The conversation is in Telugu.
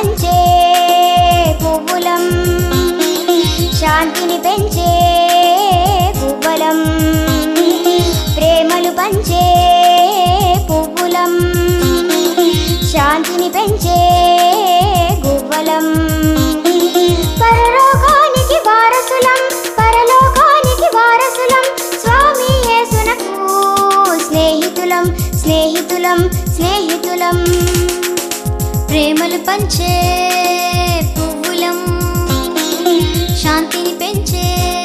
పంచే పువ్వులం శాంతిని పెంచే పువ్వులం ప్రేమలు పంచే పువ్వులం శాంతిని పెంచే గువ్వలం పరలోకానికి వారసులం పరలోకానికి వారసులం స్వామి యేసునకు స్నేహితులం స్నేహితులం స్నేహితులం ప్రేమలు పంచే పువ్వులం శాంతిని పెంచే